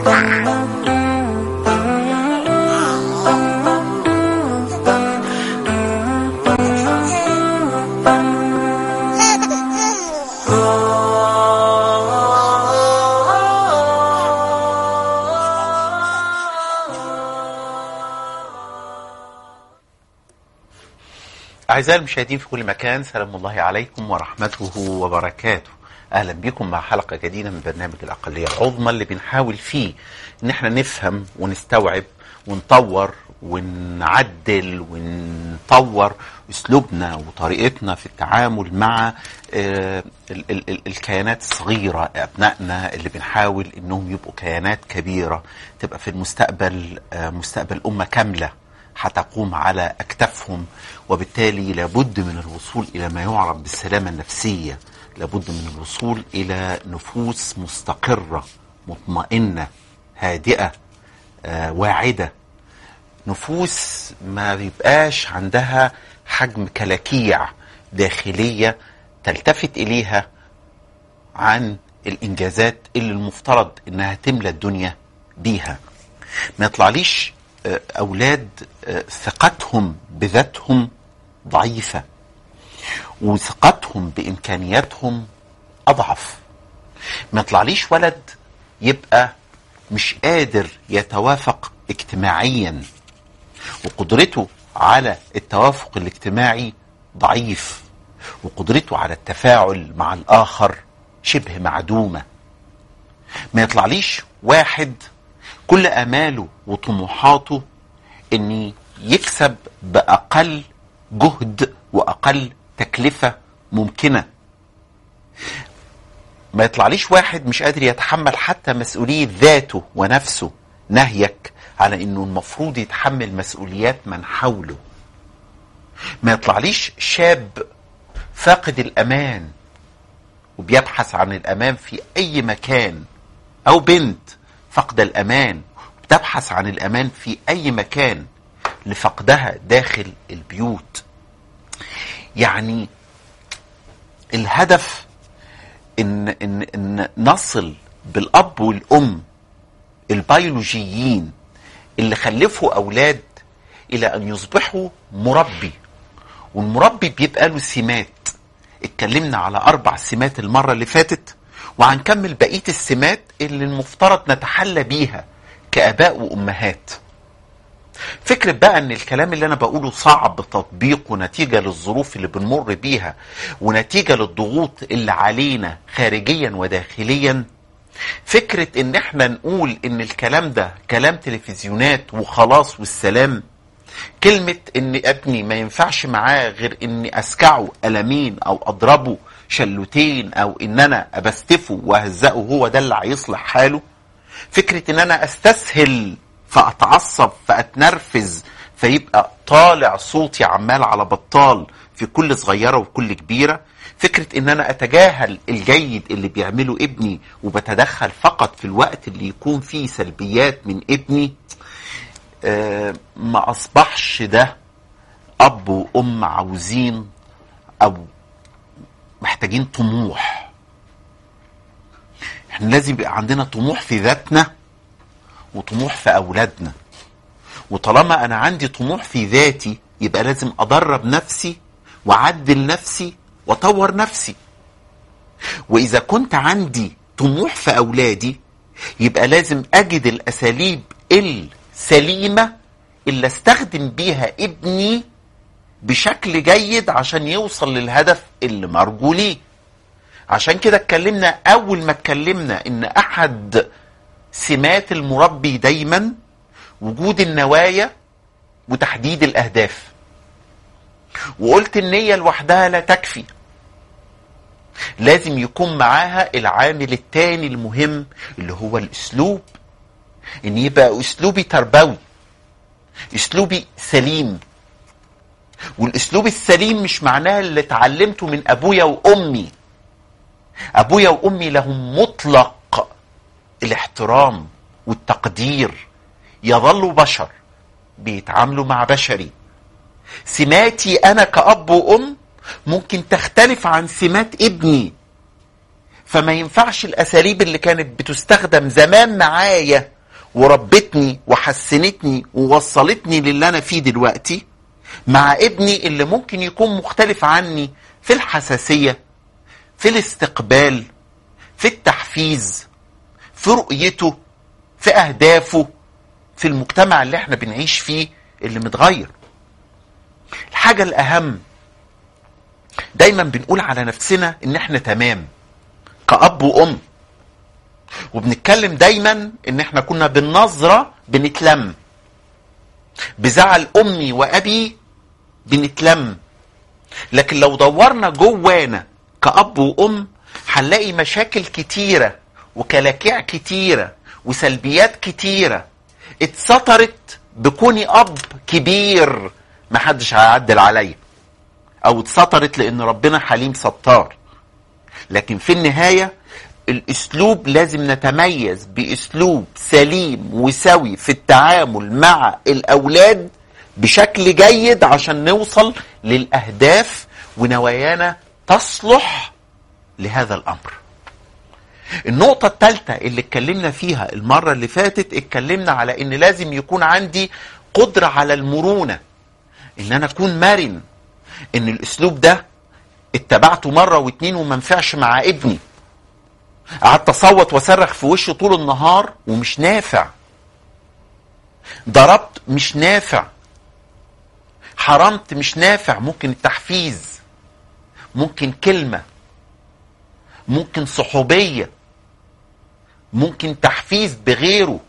أعزائي المشاهدين في كل مكان سلام الله عليكم ورحمته وبركاته أهلا بكم مع حلقة جديدة من برنامج الأقلية العظمى اللي بنحاول فيه إن احنا نفهم ونستوعب ونطور ونعدل ونطور أسلوبنا وطريقتنا في التعامل مع آه، ال- ال- ال- الكيانات الصغيرة أبنائنا اللي بنحاول إنهم يبقوا كيانات كبيرة تبقى في المستقبل آه، مستقبل أمة كاملة هتقوم على أكتافهم وبالتالي لابد من الوصول إلى ما يعرف بالسلامة النفسية لابد من الوصول إلى نفوس مستقرة مطمئنة هادئة آه، واعدة نفوس ما بيبقاش عندها حجم كلاكيع داخلية تلتفت إليها عن الإنجازات اللي المفترض إنها تملى الدنيا بيها ما يطلعليش آه، أولاد آه، ثقتهم بذاتهم ضعيفة وثقتهم بإمكانياتهم أضعف ما يطلعليش ولد يبقى مش قادر يتوافق اجتماعيا وقدرته على التوافق الاجتماعي ضعيف وقدرته على التفاعل مع الآخر شبه معدومة ما يطلعليش واحد كل آماله وطموحاته إن يكسب بأقل جهد وأقل تكلفة ممكنة ما يطلعليش واحد مش قادر يتحمل حتى مسؤولية ذاته ونفسه نهيك على انه المفروض يتحمل مسؤوليات من حوله ما يطلعليش شاب فاقد الامان وبيبحث عن الامان في اي مكان او بنت فقد الامان بتبحث عن الامان في اي مكان لفقدها داخل البيوت يعني الهدف ان ان ان نصل بالاب والام البيولوجيين اللي خلفوا اولاد الى ان يصبحوا مربي والمربي بيبقى له سمات اتكلمنا على اربع سمات المره اللي فاتت وهنكمل بقيه السمات اللي المفترض نتحلى بيها كاباء وامهات فكرة بقى ان الكلام اللي انا بقوله صعب تطبيقه نتيجة للظروف اللي بنمر بيها ونتيجة للضغوط اللي علينا خارجيا وداخليا فكرة ان احنا نقول ان الكلام ده كلام تلفزيونات وخلاص والسلام كلمة ان ابني ما ينفعش معاه غير اني اسكعه قلمين او اضربه شلوتين او ان انا ابستفه واهزقه هو ده اللي هيصلح حاله فكرة ان انا استسهل فاتعصب فاتنرفز فيبقى طالع صوتي عمال على بطال في كل صغيرة وكل كبيرة فكرة ان انا اتجاهل الجيد اللي بيعمله ابني وبتدخل فقط في الوقت اللي يكون فيه سلبيات من ابني آه، ما اصبحش ده اب وام عاوزين او محتاجين طموح احنا لازم يبقى عندنا طموح في ذاتنا وطموح في اولادنا وطالما انا عندي طموح في ذاتي يبقى لازم ادرب نفسي واعدل نفسي واطور نفسي واذا كنت عندي طموح في اولادي يبقى لازم اجد الاساليب السليمه اللي استخدم بيها ابني بشكل جيد عشان يوصل للهدف اللي مرجو ليه عشان كده اتكلمنا اول ما اتكلمنا ان احد سمات المربي دايما وجود النوايا وتحديد الاهداف وقلت النيه لوحدها لا تكفي لازم يكون معاها العامل التاني المهم اللي هو الاسلوب ان يبقى اسلوبي تربوي اسلوبي سليم والاسلوب السليم مش معناه اللي اتعلمته من ابويا وامي ابويا وامي لهم مطلق الاحترام والتقدير يظلوا بشر بيتعاملوا مع بشري سماتي انا كاب وام ممكن تختلف عن سمات ابني فما ينفعش الاساليب اللي كانت بتستخدم زمان معايا وربتني وحسنتني ووصلتني للي انا فيه دلوقتي مع ابني اللي ممكن يكون مختلف عني في الحساسيه في الاستقبال في التحفيز في رؤيته في اهدافه في المجتمع اللي احنا بنعيش فيه اللي متغير الحاجه الاهم دايما بنقول على نفسنا ان احنا تمام كأب وأم وبنتكلم دايما ان احنا كنا بالنظرة بنتلم بزعل امي وابي بنتلم لكن لو دورنا جوانا كأب وأم هنلاقي مشاكل كتيرة وكلاكيع كتيرة وسلبيات كتيرة اتسطرت بكوني أب كبير محدش هيعدل عليا أو اتسطرت لأن ربنا حليم ستار لكن في النهاية الاسلوب لازم نتميز باسلوب سليم وسوي في التعامل مع الاولاد بشكل جيد عشان نوصل للاهداف ونوايانا تصلح لهذا الامر النقطة الثالثة اللي اتكلمنا فيها المرة اللي فاتت اتكلمنا على ان لازم يكون عندي قدرة على المرونة ان انا اكون مرن ان الاسلوب ده اتبعته مرة واتنين وما نفعش مع ابني قعدت اصوت واصرخ في وشه طول النهار ومش نافع ضربت مش نافع حرمت مش نافع ممكن التحفيز ممكن كلمة ممكن صحوبية ممكن تحفيز بغيره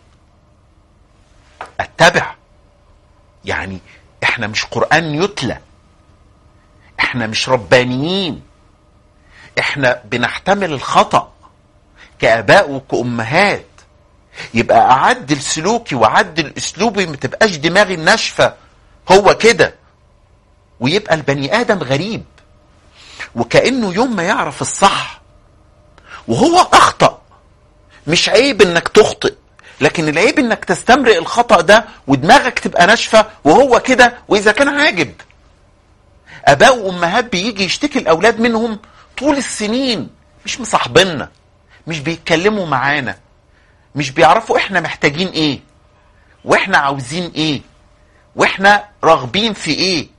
اتبع يعني احنا مش قرآن يتلى احنا مش ربانيين احنا بنحتمل الخطأ كآباء وكأمهات يبقى أعدل سلوكي وأعدل أسلوبي ما تبقاش دماغي الناشفة هو كده ويبقى البني آدم غريب وكأنه يوم ما يعرف الصح وهو أخطأ مش عيب إنك تخطئ لكن العيب إنك تستمرئ الخطأ ده ودماغك تبقى ناشفة وهو كده وإذا كان عاجب اباء وامهات بيجي يشتكي الاولاد منهم طول السنين مش مصاحبيننا مش بيتكلموا معانا مش بيعرفوا احنا محتاجين ايه واحنا عاوزين ايه واحنا راغبين في ايه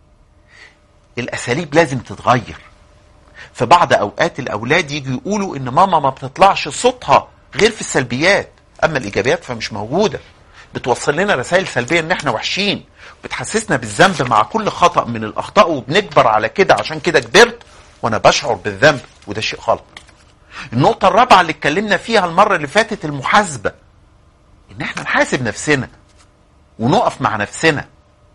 الاساليب لازم تتغير في بعض اوقات الاولاد يجوا يقولوا ان ماما ما بتطلعش صوتها غير في السلبيات اما الايجابيات فمش موجوده بتوصل لنا رسائل سلبيه ان احنا وحشين بتحسسنا بالذنب مع كل خطا من الاخطاء وبنكبر على كده عشان كده كبرت وانا بشعر بالذنب وده شيء غلط النقطة الرابعة اللي اتكلمنا فيها المرة اللي فاتت المحاسبة ان احنا نحاسب نفسنا ونقف مع نفسنا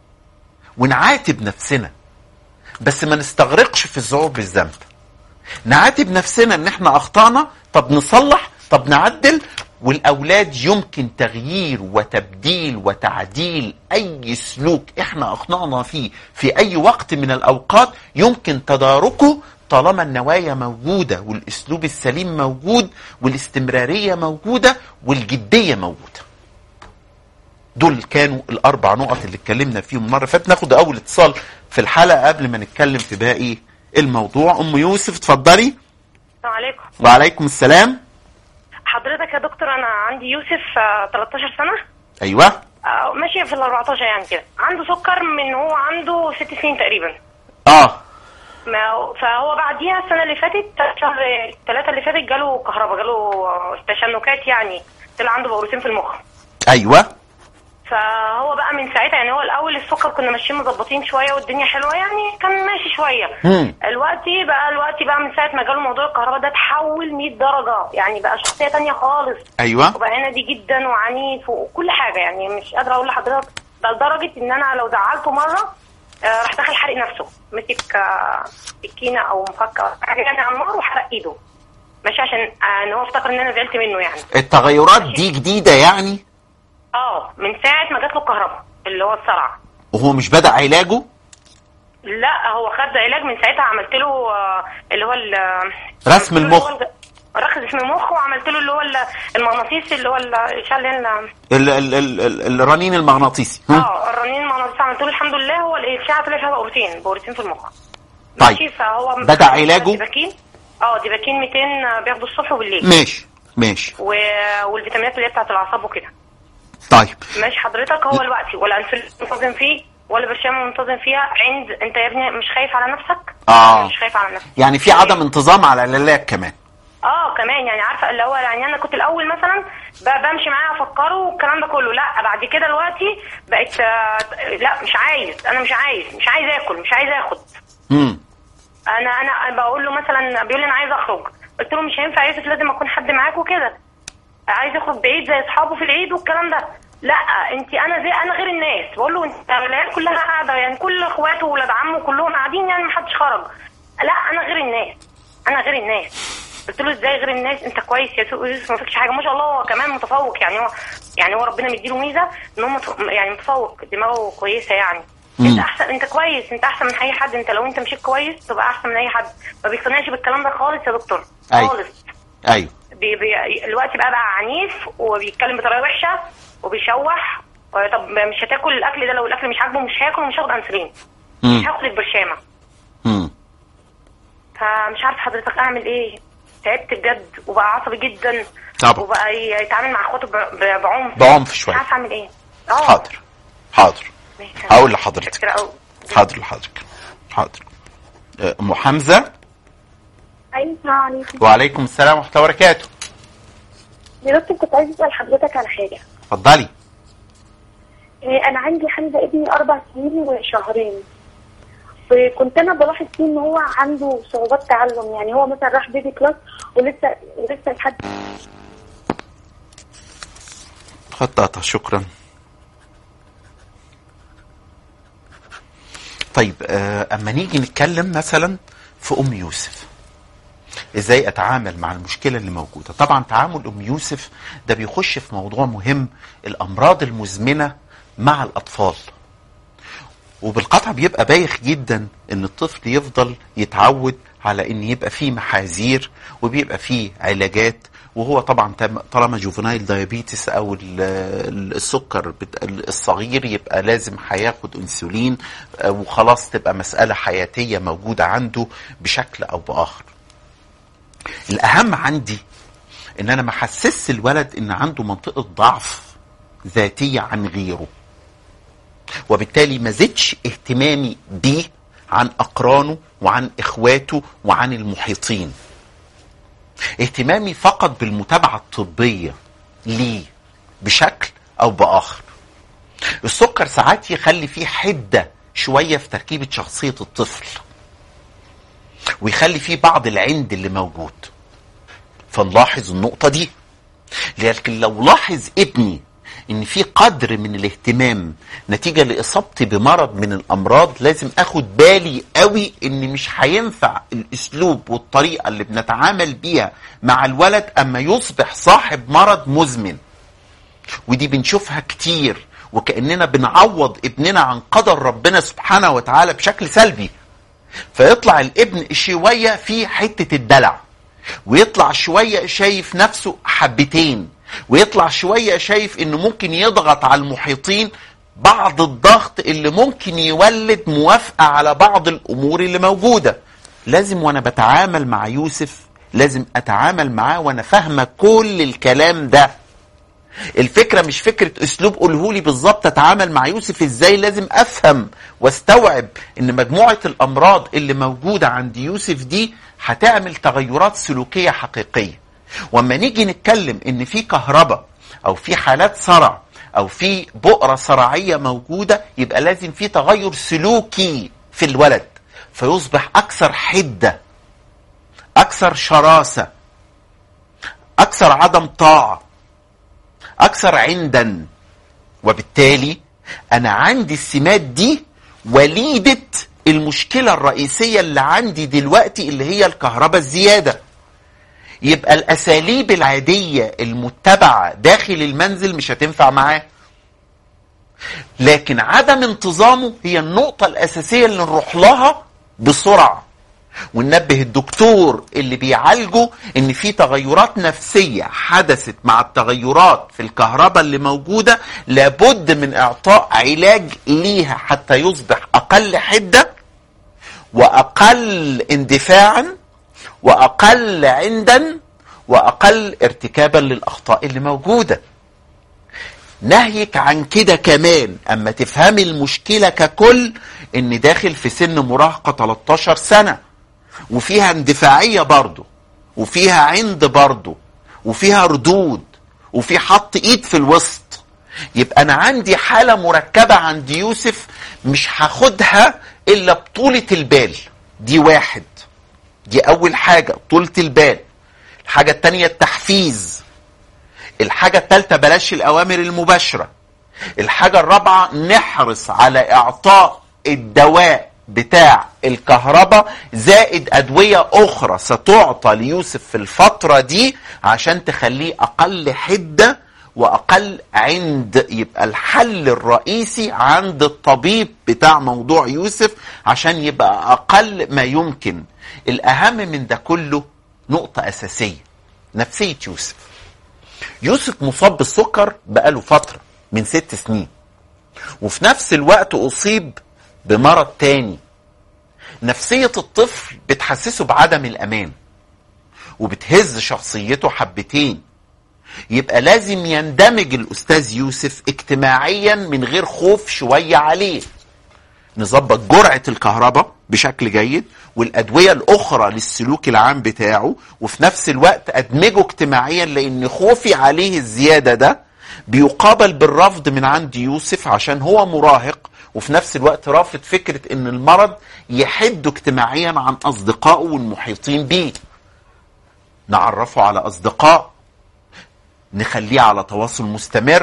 ونعاتب نفسنا بس ما نستغرقش في الشعور بالذنب نعاتب نفسنا ان احنا اخطانا طب نصلح طب نعدل والاولاد يمكن تغيير وتبديل وتعديل اي سلوك احنا اخطانا فيه في اي وقت من الاوقات يمكن تداركه طالما النوايا موجوده والاسلوب السليم موجود والاستمراريه موجوده والجديه موجوده. دول كانوا الاربع نقط اللي اتكلمنا فيهم المره اللي فاتت ناخد اول اتصال في الحلقه قبل ما نتكلم في باقي الموضوع ام يوسف اتفضلي السلام عليكم وعليكم السلام حضرتك يا دكتور انا عندي يوسف آه، 13 سنه ايوه آه، ماشي في ال 14 يعني كده عنده سكر من هو عنده ست سنين تقريبا اه ما فهو بعديها السنه اللي فاتت شهر ثلاثة اللي فاتت جاله كهرباء جاله آه، تشنكات يعني طلع عنده بورسين في المخ ايوه فهو بقى من ساعتها يعني هو الاول السكر كنا ماشيين مظبطين شويه والدنيا حلوه يعني كان ماشي شويه مم. الوقتي بقى الوقتي بقى من ساعه ما جاله موضوع الكهرباء ده تحول 100 درجه يعني بقى شخصيه تانية خالص ايوه وبقى هندي جدا وعنيف وكل حاجه يعني مش قادره اقول لحضرتك ده لدرجه ان انا لو زعلته مره آه، راح داخل حرق نفسه مسك آه، سكينه او مفكه أو حاجه يعني على النار وحرق ايده ماشي عشان آه، ان هو افتكر ان انا زعلت منه يعني التغيرات دي جديده يعني اه من ساعه ما جات له الكهرباء اللي هو الصرع وهو مش بدا علاجه لا هو خد علاج من ساعتها عملت له آه، اللي هو ال- رسم اللي هو المخ. الج- رخص اسم المخ وعملت له اللي هو ال- المغناطيسي اللي هو الاشعه اللي هي ال- ال- ال- ال- ال- الرنين المغناطيسي هم؟ اه الرنين المغناطيسي عملت له الحمد لله هو الاشعه طلع فيها بورتين بورتين في المخ طيب. ماشي فهو بدأ علاجه؟ ديباكين اه ديباكين 200 بياخده الصبح وبالليل ماشي ماشي و... والفيتامينات اللي هي بتاعت الاعصاب وكده طيب ماشي حضرتك هو الوقت ولا انسولين منتظم فيه ولا برشامه منتظم فيها عند انت يا ابني مش خايف على نفسك آه. مش خايف على نفسك يعني في عدم انتظام على العلاج كمان اه كمان يعني عارفه اللي هو يعني انا كنت الاول مثلا ب- بمشي معاه افكره والكلام ده كله لا بعد كده دلوقتي بقيت آه، لا مش عايز انا مش عايز مش عايز اكل مش عايز اخد امم انا انا بقول له مثلا بيقول لي انا عايز اخرج قلت له مش هينفع يا يوسف لازم اكون حد معاك وكده عايز يخرج بعيد زي اصحابه في العيد والكلام ده لا انت انا زي انا غير الناس بقول له انت العيال كلها قاعده يعني كل اخواته وولاد عمه كلهم قاعدين يعني ما حدش خرج لا انا غير الناس انا غير الناس قلت له ازاي غير الناس انت كويس يا يوسف ما فيكش حاجه ما شاء الله هو كمان متفوق يعني هو يعني هو ربنا مديله ميزه ان هو مت- يعني متفوق دماغه كويسه يعني انت مم. احسن انت كويس انت احسن من اي حد انت لو انت مشيت كويس تبقى احسن من اي حد ما بيقتنعش بالكلام ده خالص يا دكتور أيوة. خالص ايوه بي بي الوقت بقى بقى عنيف وبيتكلم بطريقه وحشه وبيشوح طب مش هتاكل الاكل ده لو الاكل مش عاجبه مش هاكل ومش هاخد انسولين مم. مش هاخد البرشامه امم فمش عارف حضرتك اعمل ايه تعبت بجد وبقى عصبي جدا طبعا. وبقى يتعامل مع اخواته ب- ب- بعنف بعنف مش شويه عارف اعمل ايه اه حاضر حاضر ماشي. هقول لحضرتك. متشكرة أوي. حاضر لحضرتك حاضر آه، ام حمزه ايوه السلام عليكم وعليكم السلام ورحمه الله وبركاته يا دكتور كنت عايزه اسال حضرتك على حاجه اتفضلي إيه، انا عندي حمزه ابني اربع سنين وشهرين وكنت انا بلاحظ فيه ان هو عنده صعوبات تعلم يعني هو مثلا راح بيبي كلاس ولسه ولسه لحد خطاطة شكرا طيب آه، اما نيجي نتكلم مثلا في ام يوسف ازاي اتعامل مع المشكله اللي موجوده طبعا تعامل ام يوسف ده بيخش في موضوع مهم الامراض المزمنه مع الاطفال وبالقطع بيبقى بايخ جدا ان الطفل يفضل يتعود على ان يبقى فيه محاذير وبيبقى فيه علاجات وهو طبعا تم- طالما جوفنايل دايابيتس او ال- ال- السكر بت- الصغير يبقى لازم هياخد انسولين آه، وخلاص تبقى مسألة حياتية موجودة عنده بشكل او باخر الاهم عندي ان انا ما احسسش الولد ان عنده منطقة ضعف ذاتية عن غيره وبالتالي ما زدش اهتمامي بيه عن اقرانه وعن اخواته وعن المحيطين اهتمامي فقط بالمتابعه الطبيه ليه بشكل او باخر السكر ساعات يخلي فيه حده شويه في تركيبه شخصيه الطفل ويخلي فيه بعض العند اللي موجود فنلاحظ النقطه دي لكن لو لاحظ ابني ان في قدر من الاهتمام نتيجة لاصابتي بمرض من الامراض لازم اخد بالي قوي ان مش هينفع الاسلوب والطريقة اللي بنتعامل بيها مع الولد اما يصبح صاحب مرض مزمن ودي بنشوفها كتير وكأننا بنعوض ابننا عن قدر ربنا سبحانه وتعالى بشكل سلبي فيطلع الابن شوية في حتة الدلع ويطلع شوية شايف نفسه حبتين ويطلع شوية شايف انه ممكن يضغط على المحيطين بعض الضغط اللي ممكن يولد موافقة على بعض الامور اللي موجودة لازم وانا بتعامل مع يوسف لازم اتعامل معاه وانا فاهمة كل الكلام ده الفكرة مش فكرة اسلوب قولهولي بالظبط اتعامل مع يوسف ازاي لازم افهم واستوعب ان مجموعة الامراض اللي موجودة عند يوسف دي هتعمل تغيرات سلوكية حقيقية واما نيجي نتكلم ان في كهرباء او في حالات صرع او في بؤرة صرعية موجودة يبقى لازم في تغير سلوكي في الولد فيصبح اكثر حدة اكثر شراسة اكثر عدم طاعة اكثر عندا وبالتالي انا عندي السمات دي وليدة المشكلة الرئيسية اللي عندي دلوقتي اللي هي الكهرباء الزيادة يبقى الاساليب العادية المتبعة داخل المنزل مش هتنفع معاه لكن عدم انتظامه هي النقطة الاساسية اللي نروح لها بسرعة وننبه الدكتور اللي بيعالجه ان في تغيرات نفسية حدثت مع التغيرات في الكهرباء اللي موجودة لابد من اعطاء علاج ليها حتى يصبح اقل حدة واقل اندفاعا واقل عندا واقل ارتكابا للاخطاء اللي موجوده نهيك عن كده كمان اما تفهمي المشكله ككل ان داخل في سن مراهقه 13 سنه وفيها اندفاعيه برضه وفيها عند برضه وفيها ردود وفي حط ايد في الوسط يبقى انا عندي حاله مركبه عند يوسف مش هاخدها الا بطوله البال دي واحد دي اول حاجه طولة البال الحاجه التانية التحفيز الحاجه التالتة بلاش الاوامر المباشره الحاجه الرابعه نحرص على اعطاء الدواء بتاع الكهرباء زائد ادويه اخرى ستعطى ليوسف في الفتره دي عشان تخليه اقل حده واقل عند يبقى الحل الرئيسي عند الطبيب بتاع موضوع يوسف عشان يبقى اقل ما يمكن الاهم من ده كله نقطه اساسيه نفسيه يوسف يوسف مصاب بالسكر بقاله فتره من ست سنين وفي نفس الوقت اصيب بمرض تاني نفسيه الطفل بتحسسه بعدم الامان وبتهز شخصيته حبتين يبقى لازم يندمج الاستاذ يوسف اجتماعيا من غير خوف شويه عليه نظبط جرعه الكهرباء بشكل جيد والادويه الاخرى للسلوك العام بتاعه وفي نفس الوقت ادمجه اجتماعيا لان خوفي عليه الزياده ده بيقابل بالرفض من عند يوسف عشان هو مراهق وفي نفس الوقت رافض فكره ان المرض يحده اجتماعيا عن اصدقائه والمحيطين بيه نعرفه على اصدقاء نخليه على تواصل مستمر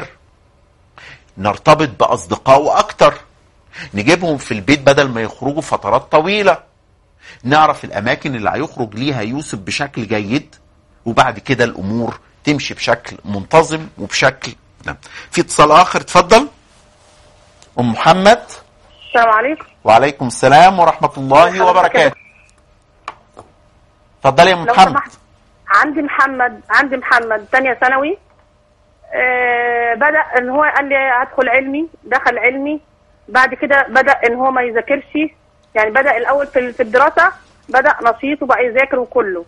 نرتبط باصدقائه اكتر نجيبهم في البيت بدل ما يخرجوا فترات طويله نعرف الاماكن اللي هيخرج ليها يوسف بشكل جيد وبعد كده الامور تمشي بشكل منتظم وبشكل نعم. في اتصال اخر اتفضل ام محمد السلام عليكم وعليكم السلام ورحمه الله وبركاته اتفضلي يا ام لو محمد سمحت عندي محمد عندي محمد ثانية ثانوي آه بدأ ان هو قال لي هدخل علمي دخل علمي بعد كده بدأ ان هو ما يذاكرش يعني بدأ الاول في في الدراسة بدأ نشيط وبقى يذاكر وكله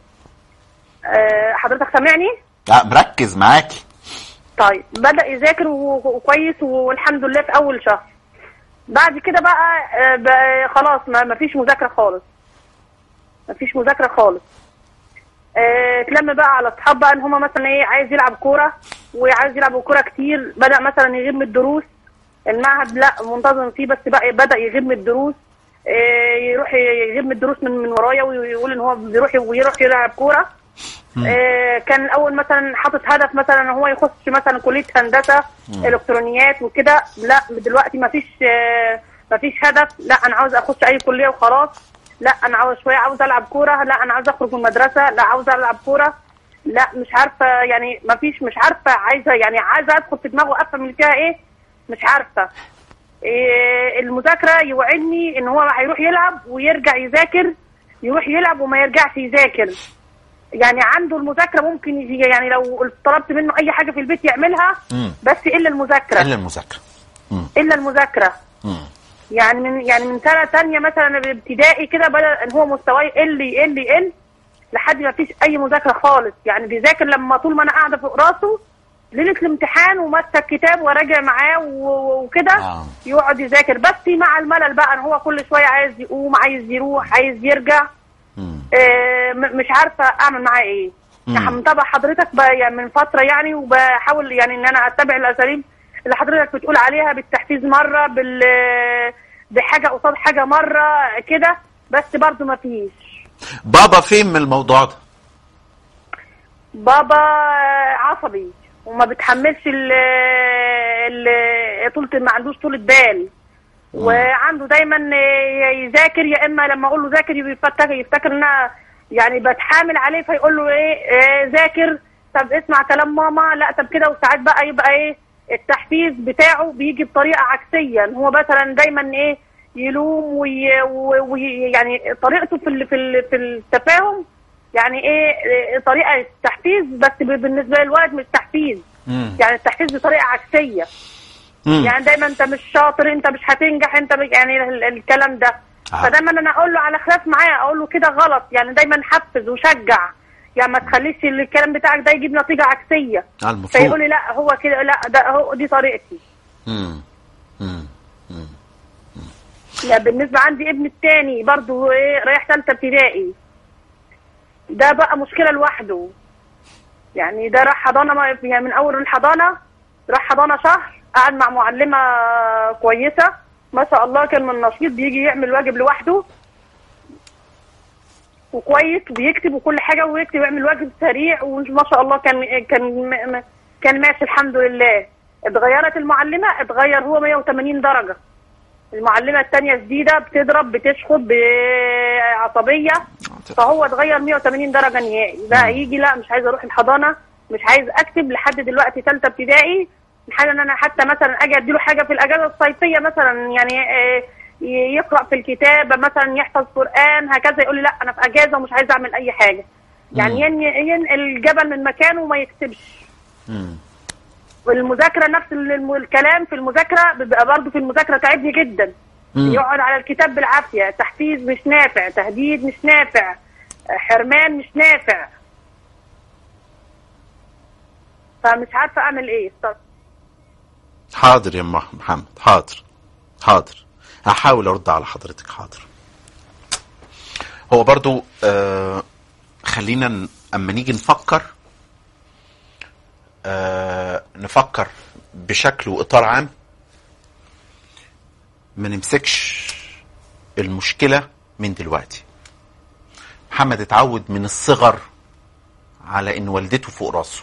آه حضرتك سامعني؟ لا مركز معاكي طيب بدأ يذاكر و- وكويس والحمد لله في أول شهر بعد كده بقى, آه، بقى خلاص ما ما فيش مذاكرة خالص ما فيش مذاكرة خالص آه، اتلم بقى على اصحاب بقى ان هما مثلا ايه عايز يلعب كورة وعايز يلعب كورة كتير بدأ مثلا يغيب من الدروس المعهد لا منتظم فيه بس بقى بدأ يغيب من الدروس آه، يروح يغيب من الدروس من من ورايا ويقول ان هو بيروح ويروح يلعب كورة آه، كان الاول مثلا حاطط هدف مثلا ان هو يخش مثلا كليه هندسه الكترونيات وكده لا دلوقتي ما فيش ما فيش هدف لا انا عاوز اخش اي كليه وخلاص لا انا عاوز شويه عاوز العب كوره لا انا عاوز اخرج من المدرسه لا عاوز العب كوره لا مش عارفه يعني ما فيش مش عارفه عايزه يعني عايزه ادخل في دماغه افهم اللي فيها ايه مش عارفه إيه المذاكره يوعدني ان هو هيروح يلعب ويرجع يذاكر يروح يلعب وما يرجعش يذاكر يعني عنده المذاكره ممكن يجي يعني لو طلبت منه اي حاجه في البيت يعملها مم. بس الا المذاكره الا المذاكره مم. الا المذاكره مم. يعني من يعني من سنه تانية مثلا ابتدائي كده بدا ان هو مستواه يقل يقل يقل لحد ما فيش اي مذاكره خالص يعني بيذاكر لما طول ما انا قاعده فوق راسه ليله الامتحان وماسك كتاب وراجع معاه و- وكده آه. يقعد يذاكر بس مع الملل بقى ان هو كل شويه عايز يقوم عايز يروح عايز يرجع مم. آه، م- مش عارفه اعمل معاه ايه مم. يعني متابعه حضرتك بقى يعني من فتره يعني وبحاول يعني ان انا اتبع الاساليب اللي حضرتك بتقول عليها بالتحفيز مره بال بحاجه قصاد حاجه مره كده بس برضو ما فيش بابا فين من الموضوع ده بابا عصبي وما بتحملش ال ال طولة ما عندوش طولة بال وعنده دايما يذاكر يا اما لما اقول له ذاكر يفتكر يفتكر ان انا يعني بتحامل عليه فيقول له ايه آه، ذاكر طب اسمع كلام ماما لا طب كده وساعات بقى يبقى ايه التحفيز بتاعه بيجي بطريقه عكسيه إن هو مثلا دايما ايه يلوم وي وي وي- يعني طريقته في ال- في ال- في التفاهم يعني ايه إيه طريقه تحفيز بس بالنسبه للولد مش تحفيز مم. يعني التحفيز بطريقه عكسيه مم. يعني دايما انت مش شاطر انت مش هتنجح انت مش يعني ال- الكلام ده آه. فدايما انا اقول له على خلاف معاه اقول له كده غلط يعني دايما حفز وشجع يعني ما تخليش الكلام بتاعك ده يجيب نتيجه عكسيه على المفروض فيقول لي لا هو كده لا ده هو دي طريقتي مم. مم. يعني بالنسبه عندي ابن التاني برضه ايه رايح ثالثه ابتدائي ده بقى مشكله لوحده يعني ده راح حضانه ما- يعني من اول الحضانه راح حضانه شهر قعد مع معلمه كويسه ما شاء الله كان من نشيط بيجي يعمل واجب لوحده وكويس وبيكتب وكل حاجه ويكتب ويعمل واجب سريع وما شاء الله كان كان م- م- كان ماشي الحمد لله اتغيرت المعلمه اتغير هو 180 درجه المعلمه الثانيه جديده بتضرب بتشخط بعصبيه فهو اتغير 180 درجه نهائي بقى يجي لا مش عايز اروح الحضانه مش عايز اكتب لحد دلوقتي ثالثه ابتدائي الحاجه ان انا حتى مثلا اجي اديله حاجه في الاجازه الصيفيه مثلا يعني آه، ي- يقرا في الكتاب مثلا يحفظ قران هكذا يقول لي لا انا في اجازه ومش عايز اعمل اي حاجه يعني ين- ينقل الجبل من مكانه وما يكتبش مم. والمذاكره نفس الم- الكلام في المذاكره بيبقى برضه في المذاكره تعبني جدا مم. يقعد على الكتاب بالعافيه تحفيز مش نافع تهديد مش نافع حرمان مش نافع فمش عارفه اعمل ايه الصراحة. حاضر يا أم محمد حاضر حاضر هحاول ارد على حضرتك حاضر هو برضو آه خلينا ن- اما نيجي نفكر آه نفكر بشكل واطار عام ما نمسكش المشكله من دلوقتي محمد اتعود من الصغر على ان والدته فوق راسه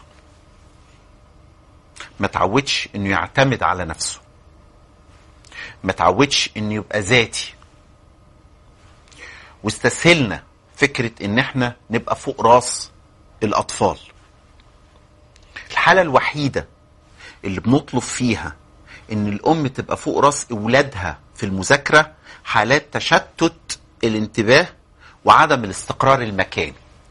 ما تعودش انه يعتمد على نفسه ما تعودش انه يبقى ذاتي واستسهلنا فكرة ان احنا نبقى فوق راس الاطفال الحالة الوحيدة اللي بنطلب فيها ان الام تبقى فوق راس اولادها في المذاكرة حالات تشتت الانتباه وعدم الاستقرار المكاني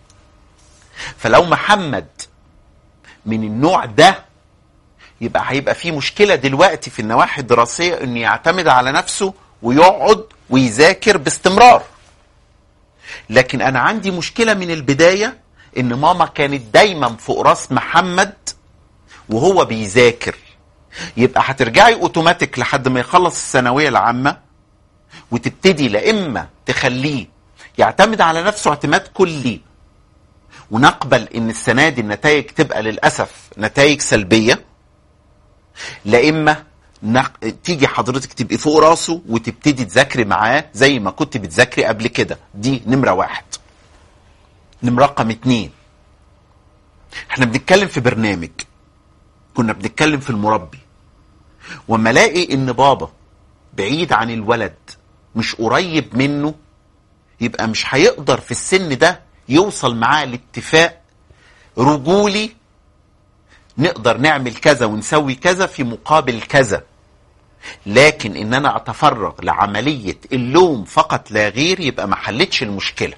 فلو محمد من النوع ده يبقى هيبقى في مشكلة دلوقتي في النواحي الدراسية انه يعتمد على نفسه ويقعد ويذاكر باستمرار لكن انا عندي مشكلة من البداية ان ماما كانت دايما فوق راس محمد وهو بيذاكر يبقى هترجعي اوتوماتيك لحد ما يخلص الثانوية العامة وتبتدي لا اما تخليه يعتمد على نفسه اعتماد كلي ونقبل ان السنه دي النتائج تبقى للاسف نتائج سلبيه لا اما نق... تيجي حضرتك تبقي فوق راسه وتبتدي تذاكري معاه زي ما كنت بتذاكري قبل كده دي نمره واحد نمره رقم اتنين احنا بنتكلم في برنامج كنا بنتكلم في المربي وما الاقي ان بابا بعيد عن الولد مش قريب منه يبقى مش هيقدر في السن ده يوصل معاه لاتفاق رجولي نقدر نعمل كذا ونسوي كذا في مقابل كذا لكن ان انا اتفرغ لعملية اللوم فقط لا غير يبقى ما حلتش المشكلة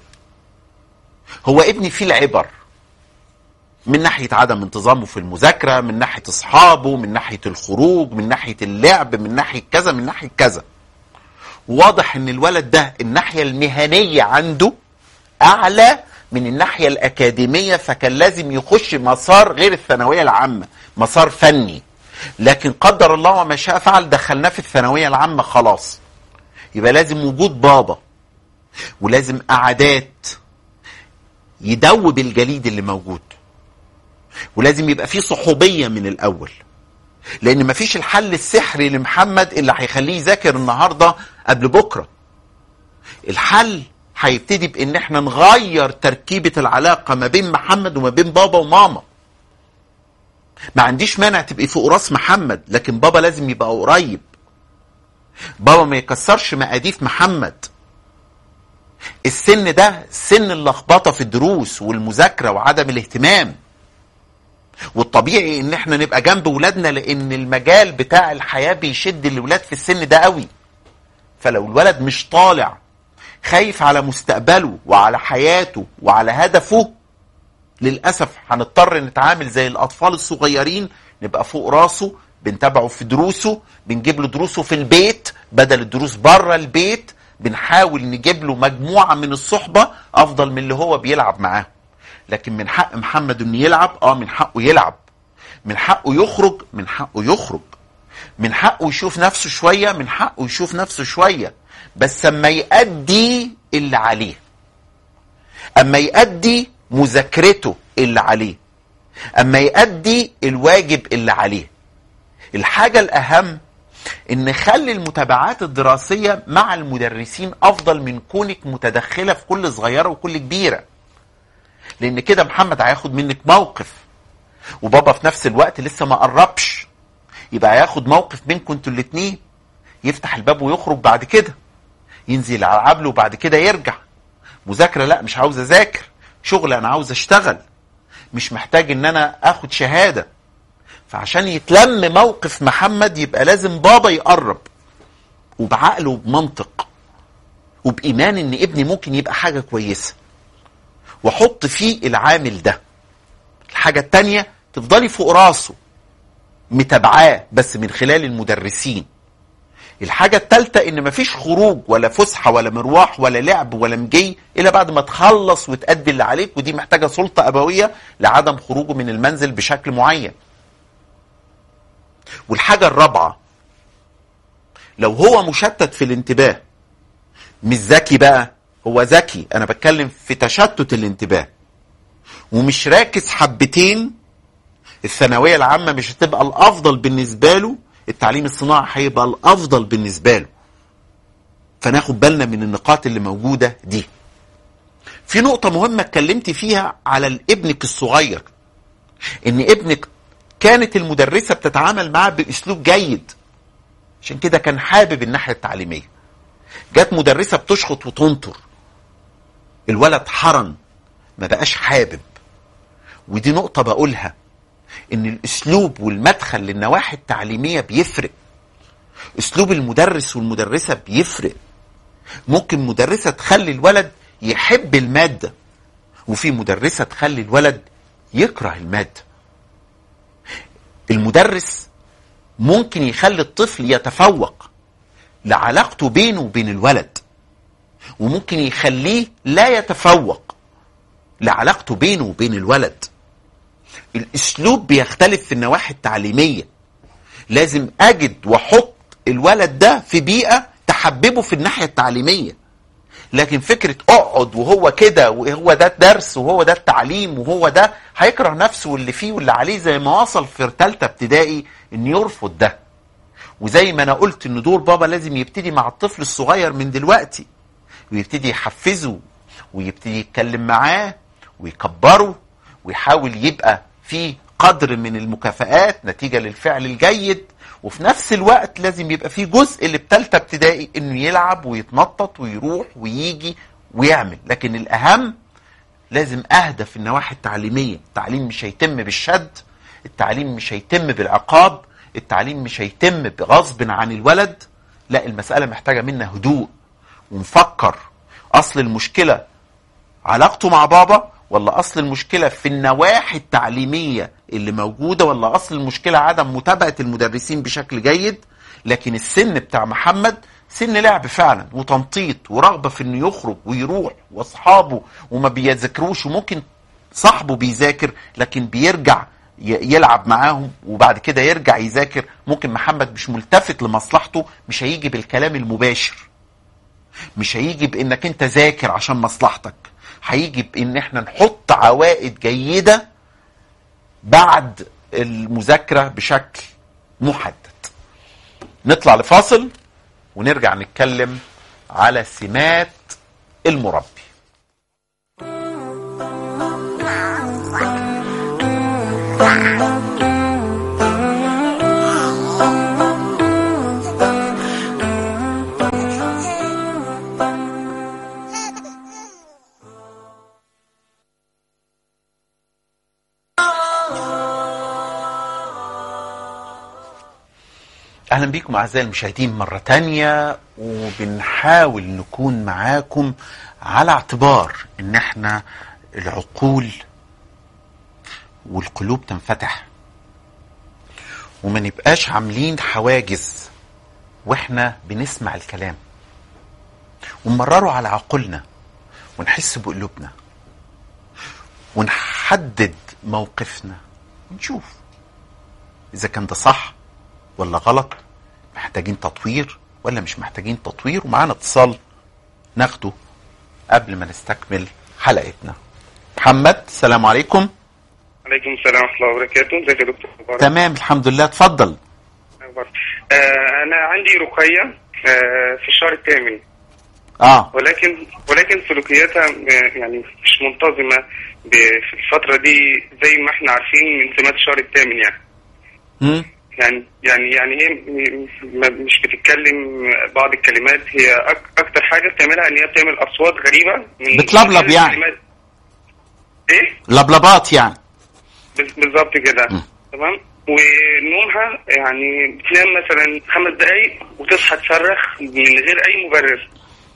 هو ابني فيه العبر من ناحية عدم انتظامه في المذاكرة من ناحية اصحابه من ناحية الخروج من ناحية اللعب من ناحية كذا من ناحية كذا واضح ان الولد ده الناحية المهنية عنده اعلى من الناحية الاكاديمية فكان لازم يخش مسار غير الثانوية العامة مسار فني لكن قدر الله وما شاء فعل دخلناه في الثانوية العامة خلاص يبقى لازم وجود بابا ولازم قعدات يدوب الجليد اللي موجود ولازم يبقى فيه صحوبية من الاول لان مفيش الحل السحري لمحمد اللي هيخليه يذاكر النهارده قبل بكره الحل هيبتدي بان احنا نغير تركيبه العلاقه ما بين محمد وما بين بابا وماما ما عنديش مانع تبقي فوق راس محمد لكن بابا لازم يبقى قريب بابا ما يكسرش مقاديف محمد السن ده سن اللخبطه في الدروس والمذاكره وعدم الاهتمام والطبيعي ان احنا نبقى جنب ولادنا لان المجال بتاع الحياه بيشد الولاد في السن ده قوي فلو الولد مش طالع خايف على مستقبله وعلى حياته وعلى هدفه للاسف هنضطر نتعامل زي الاطفال الصغيرين نبقى فوق راسه بنتابعه في دروسه بنجيب له دروسه في البيت بدل الدروس بره البيت بنحاول نجيب له مجموعه من الصحبه افضل من اللي هو بيلعب معاهم لكن من حق محمد انه يلعب اه من حقه يلعب من حقه يخرج من حقه يخرج من حقه يشوف نفسه شويه من حقه يشوف نفسه شويه بس اما يأدي اللي عليه اما يأدي مذاكرته اللي عليه اما يأدي الواجب اللي عليه الحاجة الأهم إن خلي المتابعات الدراسية مع المدرسين أفضل من كونك متدخلة في كل صغيرة وكل كبيرة لأن كده محمد هياخد منك موقف وبابا في نفس الوقت لسه ما قربش يبقى هياخد موقف بينكم انتوا الاتنين يفتح الباب ويخرج بعد كده ينزل يلعب له وبعد كده يرجع مذاكرة لا مش عاوز أذاكر شغل أنا عاوز أشتغل مش محتاج إن أنا آخد شهادة فعشان يتلم موقف محمد يبقى لازم بابا يقرب وبعقل وبمنطق وبإيمان إن ابني ممكن يبقى حاجة كويسة وحط فيه العامل ده الحاجة التانية تفضلي فوق راسه متابعاه بس من خلال المدرسين الحاجة التالتة ان مفيش خروج ولا فسحة ولا مروح ولا لعب ولا مجي الا بعد ما تخلص وتأدي اللي عليك ودي محتاجة سلطة ابوية لعدم خروجه من المنزل بشكل معين والحاجة الرابعة لو هو مشتت في الانتباه مش ذكي بقى هو ذكي انا بتكلم في تشتت الانتباه ومش راكز حبتين الثانوية العامة مش هتبقى الافضل بالنسبة له التعليم الصناعي هيبقى الافضل بالنسبة له فناخد بالنا من النقاط اللي موجودة دي في نقطة مهمة اتكلمت فيها على ابنك الصغير ان ابنك كانت المدرسة بتتعامل معاه باسلوب جيد عشان كده كان حابب الناحية التعليمية جت مدرسة بتشخط وتنطر الولد حرن ما بقاش حابب ودي نقطة بقولها ان الاسلوب والمدخل للنواحي التعليمية بيفرق اسلوب المدرس والمدرسة بيفرق ممكن مدرسة تخلي الولد يحب المادة وفي مدرسة تخلي الولد يكره المادة المدرس ممكن يخلي الطفل يتفوق لعلاقته بينه وبين الولد وممكن يخليه لا يتفوق لعلاقته بينه وبين الولد الاسلوب بيختلف في النواحي التعليميه لازم اجد واحط الولد ده في بيئه تحببه في الناحيه التعليميه لكن فكره اقعد وهو كده وهو ده الدرس وهو ده التعليم وهو ده هيكره نفسه واللي فيه واللي عليه زي ما وصل في ثالثه ابتدائي ان يرفض ده وزي ما انا قلت ان دور بابا لازم يبتدي مع الطفل الصغير من دلوقتي ويبتدي يحفزه ويبتدي يتكلم معاه ويكبره ويحاول يبقى في قدر من المكافآت نتيجة للفعل الجيد وفي نفس الوقت لازم يبقى في جزء اللي بتالتة ابتدائي انه يلعب ويتنطط ويروح ويجي ويعمل لكن الاهم لازم اهدى في النواحي التعليمية التعليم مش هيتم بالشد التعليم مش هيتم بالعقاب التعليم مش هيتم بغصب عن الولد لا المسألة محتاجة منا هدوء ونفكر اصل المشكلة علاقته مع بابا ولا اصل المشكله في النواحي التعليميه اللي موجوده ولا اصل المشكله عدم متابعه المدرسين بشكل جيد لكن السن بتاع محمد سن لعب فعلا وتنطيط ورغبه في انه يخرج ويروح واصحابه وما بيذاكروش وممكن صاحبه بيذاكر لكن بيرجع يلعب معاهم وبعد كده يرجع يذاكر ممكن محمد مش ملتفت لمصلحته مش هيجي بالكلام المباشر مش هيجي بانك انت ذاكر عشان مصلحتك هيجي بان احنا نحط عوائد جيده بعد المذاكره بشكل محدد نطلع لفاصل ونرجع نتكلم على سمات المربي اهلا بيكم اعزائي المشاهدين مره تانية وبنحاول نكون معاكم على اعتبار ان احنا العقول والقلوب تنفتح وما نبقاش عاملين حواجز واحنا بنسمع الكلام ونمرره على عقولنا ونحس بقلوبنا ونحدد موقفنا ونشوف اذا كان ده صح ولا غلط محتاجين تطوير ولا مش محتاجين تطوير ومعانا اتصال ناخده قبل ما نستكمل حلقتنا محمد السلام عليكم عليكم السلام ورحمة الله وبركاته ازيك يا دكتور مبارك تمام الحمد لله اتفضل أخبار. آه أنا عندي رقية آه في الشهر الثامن اه ولكن ولكن سلوكياتها آه يعني مش منتظمة ب- في الفترة دي زي ما احنا عارفين من سمات الشهر الثامن يعني مم. يعني يعني يعني هي م- م- مش بتتكلم بعض الكلمات هي أك أكتر حاجة بتعملها إن هي بتعمل أصوات غريبة من بتلبلب من يعني. الكلمات. إيه؟ لبلبات يعني بال- بالظبط كده م. تمام ونومها يعني بتنام مثلا خمس دقايق وتصحى تصرخ من غير اي مبرر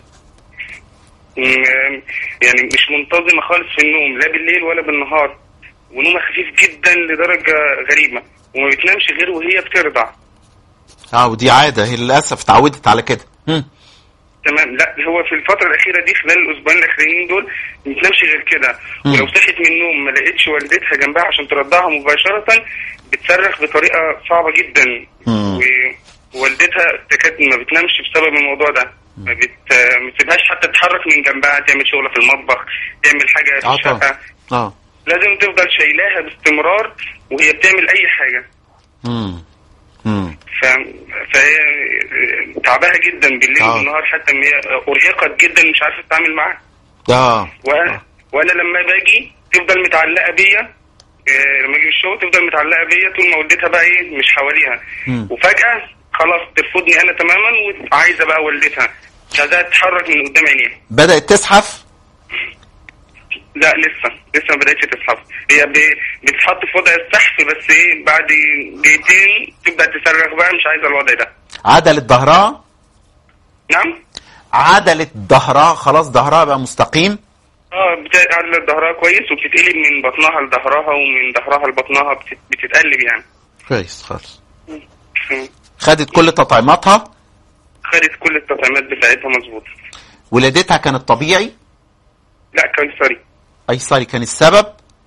م- يعني مش منتظمه خالص في النوم لا بالليل ولا بالنهار ونومها خفيف جدا لدرجه غريبه وما بتنامش غير وهي بترضع اه ودي عاده هي للاسف اتعودت على كده مم. تمام لا هو في الفترة الأخيرة دي خلال الأسبوعين الأخرين دول ما بتنامش غير كده مم. ولو صحت من النوم ما لقيتش والدتها جنبها عشان ترضعها مباشرة بتصرخ بطريقة صعبة جدا مم. ووالدتها تكاد ما بتنامش بسبب الموضوع ده ما بت... ما بتسيبهاش حتى تتحرك من جنبها تعمل شغل في المطبخ تعمل حاجة في اه طبعا الشقة اه لازم تفضل شايلاها باستمرار وهي بتعمل أي حاجة مم. مم. ف... فهي تعباها جدا بالليل آه. والنهار حتى ان هي ارهقت جدا مش عارفه تتعامل معاها اه وانا وانا لما باجي تفضل متعلقه بيا آه، لما اجي الشغل تفضل متعلقه بيا طول ما والدتها بقى ايه مش حواليها مم. وفجاه خلاص ترفضني انا تماما وعايزه بقى والدتها مش عايزاها تتحرك من قدام عينيها بدات تزحف لا لسه لسه ما بداتش تسحب هي ب- بتتحط في وضع السحف بس ايه بعد دقيقتين تبدا تصرخ بقى مش عايزه الوضع ده عدلت ظهرها نعم عدلت ظهرها خلاص ظهرها بقى مستقيم اه بتعدل ظهرها كويس وبتتقلب من بطنها لظهرها ومن ظهرها لبطنها بتت- بتتقلب يعني كويس خالص مم. خدت كل تطعيماتها خدت كل التطعيمات بتاعتها مظبوط ولادتها كانت طبيعي لا قيصري ايسري كان السبب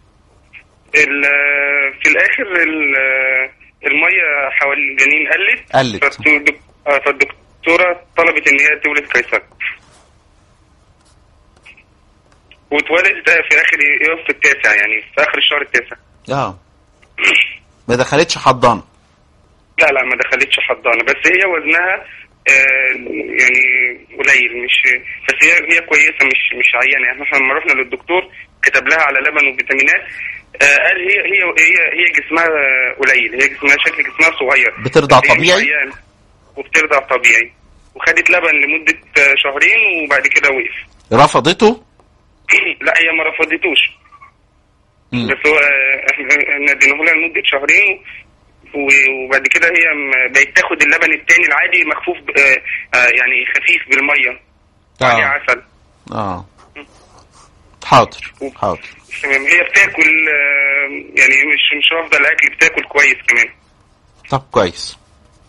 ال- في الاخر ال- الميه حوالي الجنين قلت قلت. فالدك- آه، فالدكتوره طلبت ان هي تولد قيصري واتولدت في اخر يوم في التاسع يعني في اخر الشهر التاسع اه ما دخلتش حضانه لا لا ما دخلتش حضانه بس هي وزنها آه، يعني قليل مش بس هي هي كويسه مش مش عيانه يعني احنا لما رحنا للدكتور كتب لها على لبن وفيتامينات آه، قال هي هي هي هي جسمها قليل هي جسمها شكل جسمها صغير بترضع بس هي مش طبيعي؟ عيانة. وبترضع طبيعي وخدت لبن لمده آه، شهرين وبعد كده وقف رفضته لا هي ما رفضتوش مم. بس هو آه، احنا احنا اديناه لها لمده شهرين و- وبعد كده هي م- بقت تاخد اللبن التاني العادي مخفوف ب- آه، آه، يعني خفيف بالميه عليه اه عسل اه حاضر حاضر تمام هي بتاكل آه، يعني مش مش رافضه الاكل بتاكل كويس كمان طب كويس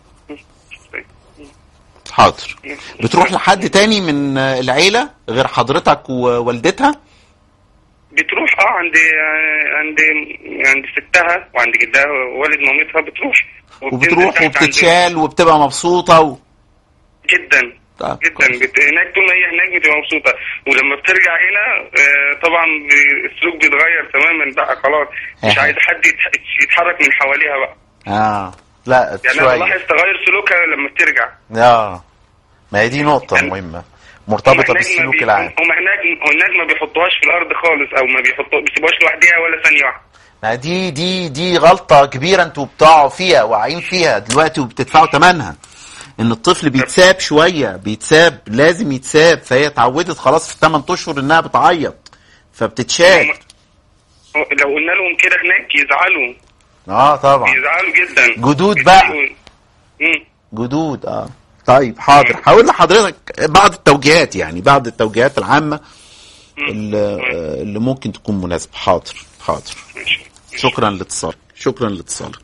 حاضر بتروح لحد تاني من آه، العيلة غير حضرتك ووالدتها بتروح اه عند آه، عند عند ستها وعند جدها ووالد مامتها بتروح وبتنزل وبتروح تحت عند- وبتتشال وبتبقى مبسوطة و... جدا طب جدا كويس. بت... هناك طول ما هي هناك بتبقى مبسوطه ولما بترجع هنا آه طبعا ب- السلوك بيتغير تماما بقى خلاص مش أها. عايز حد يتح- يتحرك من حواليها بقى اه لا يعني انا شوية بلاحظ تغير سلوكها لما بترجع اه ما هي دي نقطة يعني- مهمة هم مرتبطة هناك ما بالسلوك بي- العام هم هناك هناك ما بيحطوهاش في الارض خالص او ما بيحطوا بيسيبوهاش لوحدها ولا ثانيه واحده ما دي دي دي غلطة كبيرة انتوا بتقعوا فيها واقعين فيها دلوقتي وبتدفعوا ثمنها ان الطفل بيتساب شوية بيتساب لازم يتساب فهي اتعودت خلاص في الثمان اشهر انها بتعيط فبتتشال هم- لو قلنا لهم كده هناك يزعلوا اه طبعا يزعلوا جدا جدود بقى. بيتضايقوا. مم. جدود اه طيب حاضر هقول لحضرتك بعض التوجيهات يعني بعض التوجيهات العامة اللي, اللي ممكن تكون مناسبة حاضر حاضر ماشي. شكرا لاتصالك شكرا لاتصالك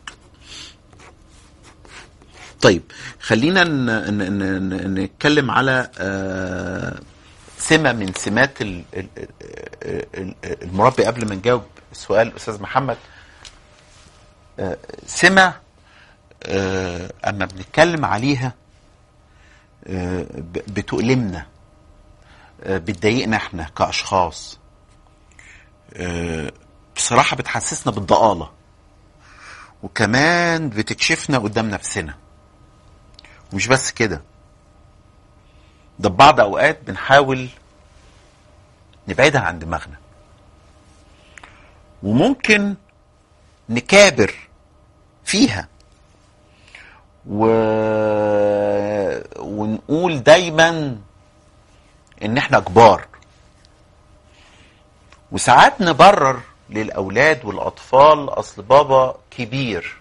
طيب خلينا ن- ن- ن- ن- نتكلم على آه، سمه من سمات ال- ال- ال- ال- المربي قبل ما نجاوب سؤال استاذ محمد آه، سمه آه، اما بنتكلم عليها آه، ب- بتؤلمنا آه، بتضايقنا احنا كاشخاص آه، بصراحه بتحسسنا بالضآلة وكمان بتكشفنا قدام نفسنا ومش بس كده ده ببعض اوقات بنحاول نبعدها عن دماغنا وممكن نكابر فيها و... ونقول دايما ان احنا كبار وساعات نبرر للاولاد والاطفال اصل بابا كبير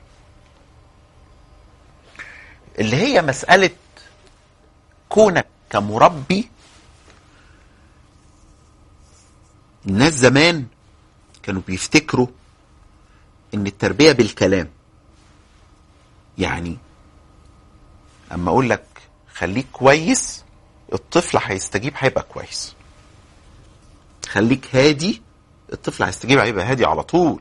اللي هي مساله كونك كمربي الناس زمان كانوا بيفتكروا ان التربيه بالكلام يعني اما اقول لك خليك كويس الطفل هيستجيب هيبقى كويس خليك هادي الطفل هيستجيب هيبقى هادي على طول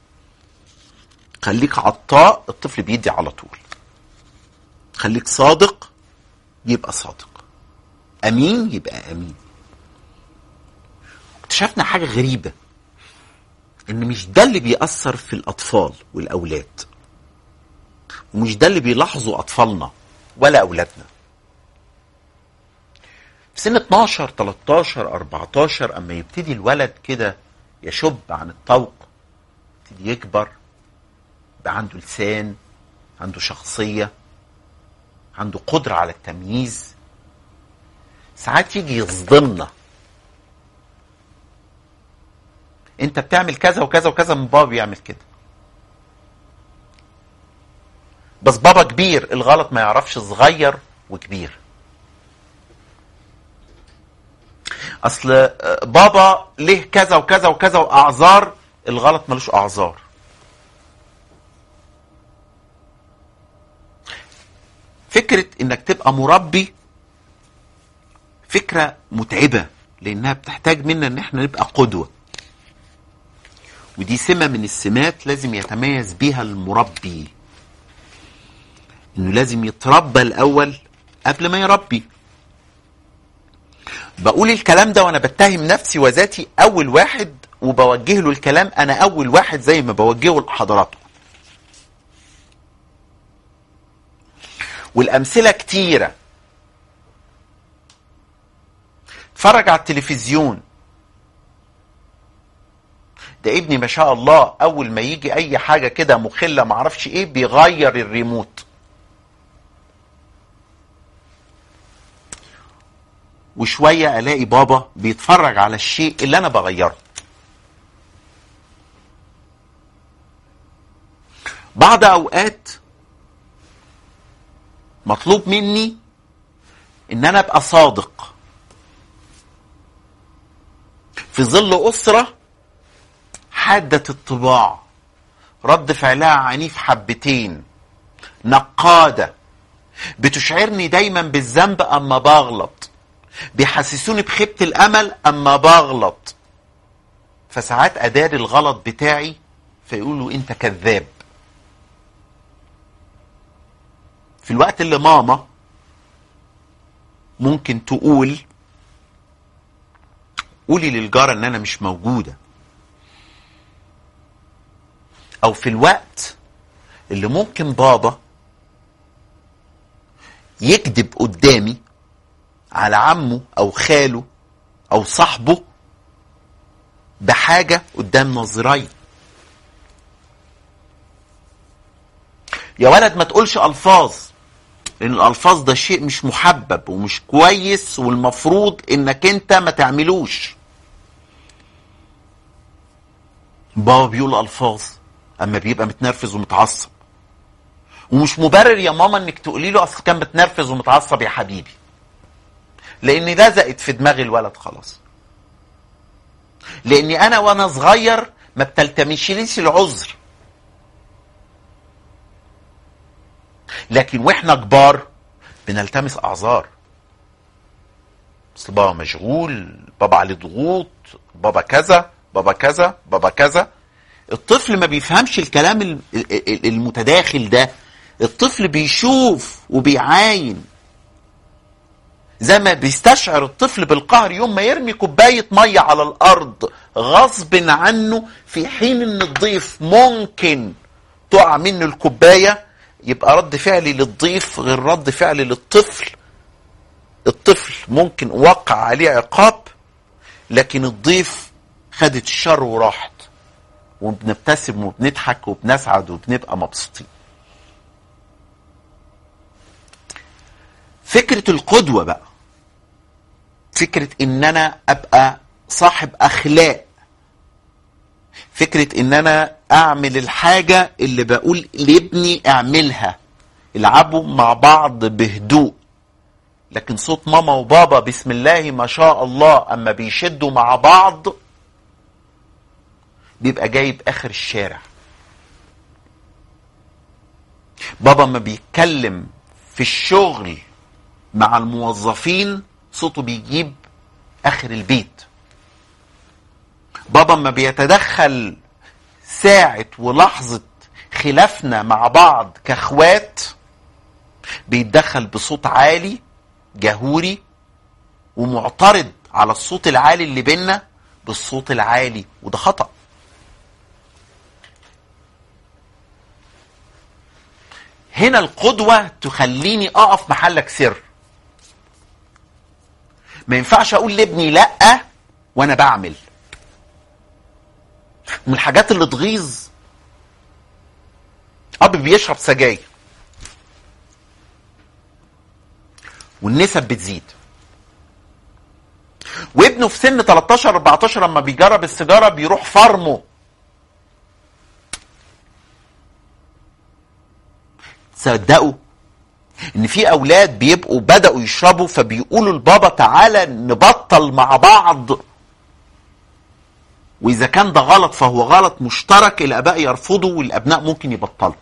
خليك عطاء الطفل بيدي على طول خليك صادق يبقى صادق امين يبقى امين اكتشفنا حاجه غريبه ان مش ده اللي بيأثر في الاطفال والاولاد ومش ده اللي بيلاحظوا اطفالنا ولا اولادنا في سن 12 13 14 اما يبتدي الولد كده يشب عن الطوق يبتدي يكبر يبقى عنده لسان عنده شخصيه عنده قدره على التمييز ساعات يجي يصدمنا انت بتعمل كذا وكذا وكذا من بابا بيعمل كده بس بابا كبير الغلط ما يعرفش صغير وكبير اصل آه، بابا ليه كذا وكذا وكذا واعذار الغلط ملوش اعذار فكرة انك تبقى مربي فكرة متعبة لانها بتحتاج منا ان احنا نبقى قدوة ودي سمة من السمات لازم يتميز بيها المربي انه لازم يتربى الاول قبل ما يربي بقول الكلام ده وانا بتهم نفسي وذاتي اول واحد وبوجه له الكلام انا اول واحد زي ما بوجهه لحضراتكم والامثله كتيره اتفرج على التلفزيون ده ابني ما شاء الله اول ما يجي اي حاجه كده مخله معرفش ايه بيغير الريموت وشويه الاقي بابا بيتفرج على الشيء اللي انا بغيره بعض اوقات مطلوب مني ان انا ابقى صادق في ظل اسره حاده الطباع رد فعلها عنيف حبتين نقاده بتشعرني دايما بالذنب اما بغلط بيحسسوني بخيبه الامل اما بغلط فساعات اداري الغلط بتاعي فيقولوا انت كذاب في الوقت اللي ماما ممكن تقول قولي للجارة ان انا مش موجودة او في الوقت اللي ممكن بابا يكذب قدامي على عمه او خاله او صاحبه بحاجة قدام نظري يا ولد ما تقولش الفاظ لان الالفاظ ده شيء مش محبب ومش كويس والمفروض انك انت ما تعملوش بابا بيقول الفاظ اما بيبقى متنرفز ومتعصب ومش مبرر يا ماما انك تقولي له اصل كان متنرفز ومتعصب يا حبيبي لان لزقت في دماغ الولد خلاص لاني انا وانا صغير ما بتلتمسليش العذر لكن واحنا كبار بنلتمس اعذار اصل بابا مشغول بابا عليه ضغوط بابا كذا بابا كذا بابا كذا الطفل ما بيفهمش الكلام ال- ال- ال- المتداخل ده الطفل بيشوف وبيعاين زي ما بيستشعر الطفل بالقهر يوم ما يرمي كوباية مية على الأرض غصب عنه في حين إن الضيف ممكن تقع منه الكوباية يبقى رد فعلي للضيف غير رد فعلي للطفل الطفل ممكن وقع عليه عقاب لكن الضيف خدت الشر وراحت وبنبتسم وبنضحك وبنسعد وبنبقى مبسوطين فكرة القدوة بقى فكرة ان انا ابقى صاحب اخلاق فكرة ان انا اعمل الحاجة اللي بقول لابني اعملها العبوا مع بعض بهدوء لكن صوت ماما وبابا بسم الله ما شاء الله اما بيشدوا مع بعض بيبقى جايب اخر الشارع بابا ما بيتكلم في الشغل مع الموظفين صوته بيجيب اخر البيت بابا ما بيتدخل ساعة ولحظة خلافنا مع بعض كاخوات بيتدخل بصوت عالي جهوري ومعترض على الصوت العالي اللي بينا بالصوت العالي وده خطأ هنا القدوة تخليني أقف محلك سر ما ينفعش أقول لابني لأ وأنا بعمل من الحاجات اللي تغيظ أب بيشرب سجاير والنسب بتزيد وابنه في سن 13 14 لما بيجرب السيجاره بيروح فرمه تصدقوا ان في اولاد بيبقوا بداوا يشربوا فبيقولوا لبابا تعالى نبطل مع بعض واذا كان ده غلط فهو غلط مشترك الاباء يرفضوا والابناء ممكن يبطلوا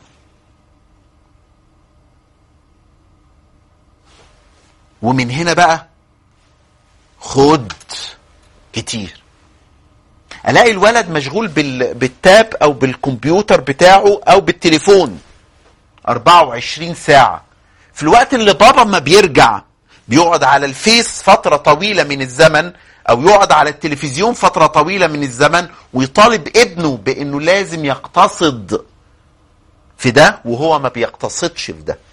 ومن هنا بقى خد كتير الاقي الولد مشغول بال... بالتاب او بالكمبيوتر بتاعه او بالتليفون 24 ساعة في الوقت اللي بابا ما بيرجع بيقعد على الفيس فترة طويلة من الزمن او يقعد على التلفزيون فترة طويلة من الزمن ويطالب ابنه بانه لازم يقتصد في ده وهو ما بيقتصدش في ده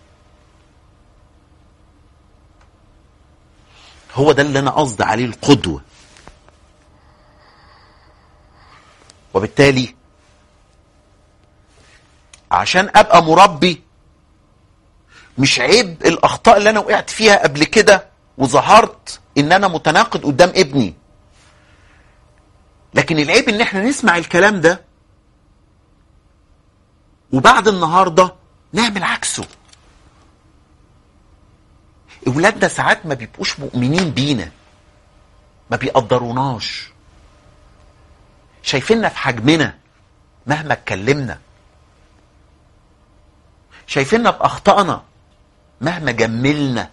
هو ده اللي انا قصدي عليه القدوة وبالتالي عشان ابقى مربي مش عيب الاخطاء اللي انا وقعت فيها قبل كده وظهرت ان انا متناقض قدام ابني لكن العيب ان احنا نسمع الكلام ده وبعد النهارده نعمل عكسه اولادنا ساعات ما بيبقوش مؤمنين بينا ما بيقدروناش شايفيننا في حجمنا مهما اتكلمنا شايفيننا باخطائنا مهما جملنا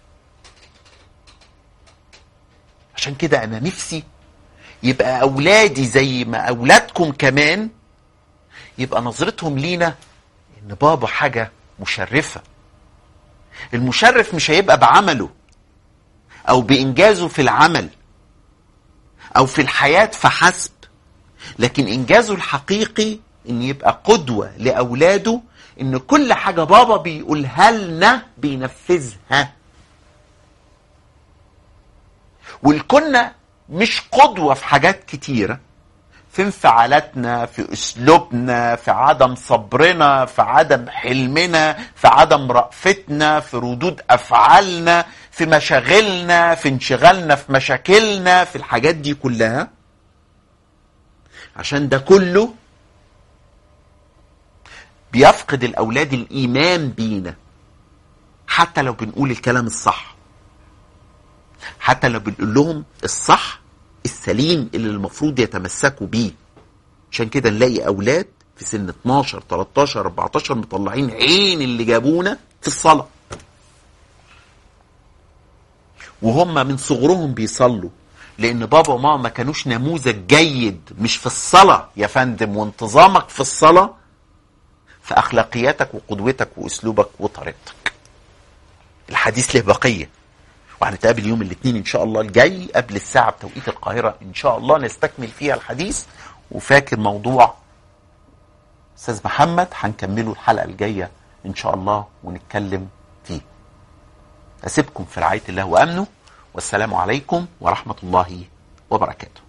عشان كده انا نفسي يبقى اولادي زي ما اولادكم كمان يبقى نظرتهم لينا ان بابا حاجه مشرفه المشرف مش هيبقى بعمله او بانجازه في العمل او في الحياه فحسب لكن انجازه الحقيقي ان يبقى قدوه لاولاده ان كل حاجه بابا بيقولها لنا بينفذها والكنا مش قدوه في حاجات كتيره في انفعالاتنا في اسلوبنا في عدم صبرنا في عدم حلمنا في عدم رأفتنا في ردود افعالنا في مشاغلنا في انشغالنا في مشاكلنا في الحاجات دي كلها عشان ده كله بيفقد الاولاد الايمان بينا حتى لو بنقول الكلام الصح حتى لو بنقول لهم الصح السليم اللي المفروض يتمسكوا بيه عشان كده نلاقي اولاد في سن 12 13 14 مطلعين عين اللي جابونا في الصلاه وهم من صغرهم بيصلوا لان بابا وماما ما كانوش نموذج جيد مش في الصلاة يا فندم وانتظامك في الصلاة في اخلاقياتك وقدوتك واسلوبك وطريقتك الحديث له بقية وهنتقابل يوم الاثنين ان شاء الله الجاي قبل الساعة بتوقيت القاهرة ان شاء الله نستكمل فيها الحديث وفاكر موضوع استاذ محمد هنكمله الحلقة الجاية ان شاء الله ونتكلم فيه اسيبكم في رعاية الله وامنه والسلام عليكم ورحمة الله وبركاته